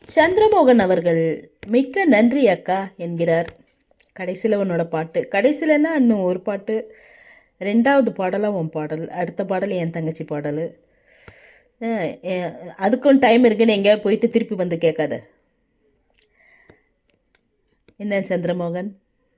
சந்திரமோகன் அவர்கள் மிக்க நன்றி அக்கா என்கிறார் கடைசியில் உன்னோட பாட்டு கடைசியிலன்னா இன்னும் ஒரு பாட்டு ரெண்டாவது பாடலாக உன் பாடல் அடுத்த பாடல் என் தங்கச்சி பாடல் அஹ், எ- அதுக்கும் டைம் இருக்குன்னு எங்கேயாவது போயிட்டு திருப்பி வந்து கேட்காத என்ன சந்திரமோகன்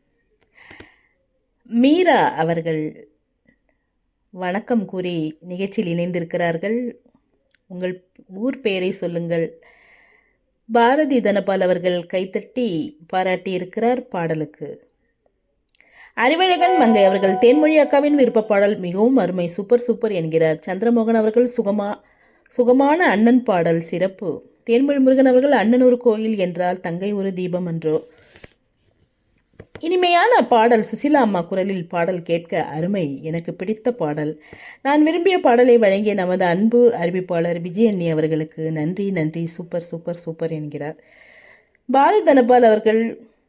மீரா அவர்கள் வணக்கம் கூறி நிகழ்ச்சியில் இணைந்திருக்கிறார்கள் உங்கள் ஊர் பெயரை சொல்லுங்கள் பாரதி தனபால் அவர்கள் கைத்தட்டி பாராட்டி இருக்கிறார் பாடலுக்கு அறிவழகன் மங்கை அவர்கள் தேன்மொழி அக்காவின் விருப்ப பாடல் மிகவும் அருமை சூப்பர் சூப்பர் என்கிறார் சந்திரமோகன் அவர்கள் சுகமா சுகமான அண்ணன் பாடல் சிறப்பு தேன்மொழி முருகன் அவர்கள் அண்ணன் ஒரு கோயில் என்றால் தங்கை ஒரு தீபம் என்றோ இனிமையான பாடல் சுசிலா அம்மா குரலில் பாடல் கேட்க அருமை எனக்கு பிடித்த பாடல் நான் விரும்பிய பாடலை வழங்கிய நமது அன்பு அறிவிப்பாளர் விஜயண்ணி அவர்களுக்கு நன்றி நன்றி சூப்பர் சூப்பர் சூப்பர் என்கிறார் பாரத் தனபால் அவர்கள்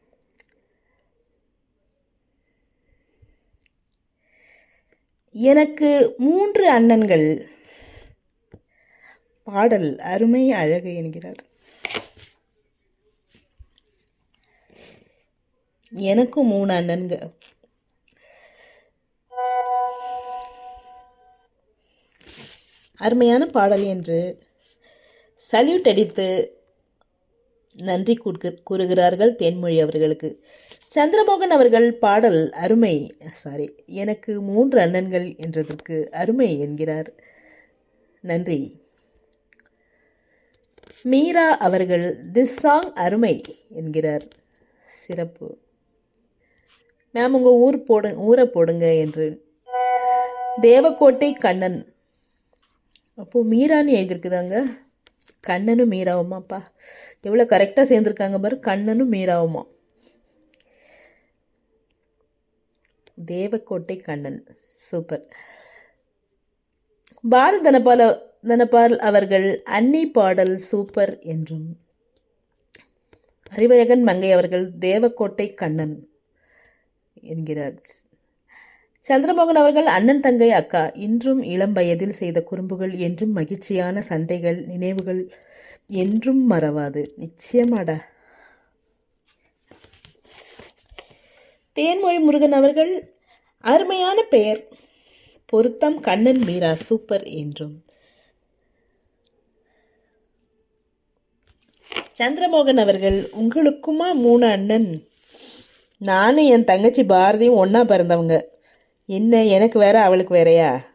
எனக்கு மூன்று அண்ணன்கள் பாடல் அருமை அழகு என்கிறார் எனக்கும் மூணு அண்ணன்க அருமையான பாடல் என்று சல்யூட் அடித்து நன்றி கூர்கு- கூறுகிறார்கள் தேன்மொழி அவர்களுக்கு சந்திரமோகன் அவர்கள் பாடல் அருமை சாரி எனக்கு மூன்று அண்ணன்கள் என்றதற்கு அருமை என்கிறார் நன்றி மீரா அவர்கள் திஸ் சாங் அருமை என்கிறார் சிறப்பு மேம் உங்கள் ஊர் போடு ஊரை போடுங்க என்று தேவக்கோட்டை கண்ணன் அப்போது மீரான்னு எழுதியிருக்குதாங்க கண்ணனும் மீராவுமாப்பா எவ்வளோ கரெக்டாக சேர்ந்துருக்காங்க பாரு கண்ணனும் மீராவுமா தேவக்கோட்டை கண்ணன் சூப்பர் பாரத் தனபால தனபால் அவர்கள் அன்னி பாடல் சூப்பர் என்றும் அறிவழகன் மங்கை அவர்கள் தேவக்கோட்டை கண்ணன் என்கிறார் சந்திரமோகன் அவர்கள் அண்ணன் தங்கை அக்கா இன்றும் இளம் வயதில் செய்த குறும்புகள் என்றும் மகிழ்ச்சியான சண்டைகள் நினைவுகள் என்றும் மறவாது நிச்சயமாடா தேன்மொழி முருகன் அவர்கள் அருமையான பெயர் பொருத்தம் கண்ணன் மீரா சூப்பர் என்றும் சந்திரமோகன் அவர்கள் உங்களுக்குமா மூணு அண்ணன் நானும் என் தங்கச்சி பாரதியும் ஒன்றா பிறந்தவங்க என்ன எனக்கு வேற அவளுக்கு வேறயா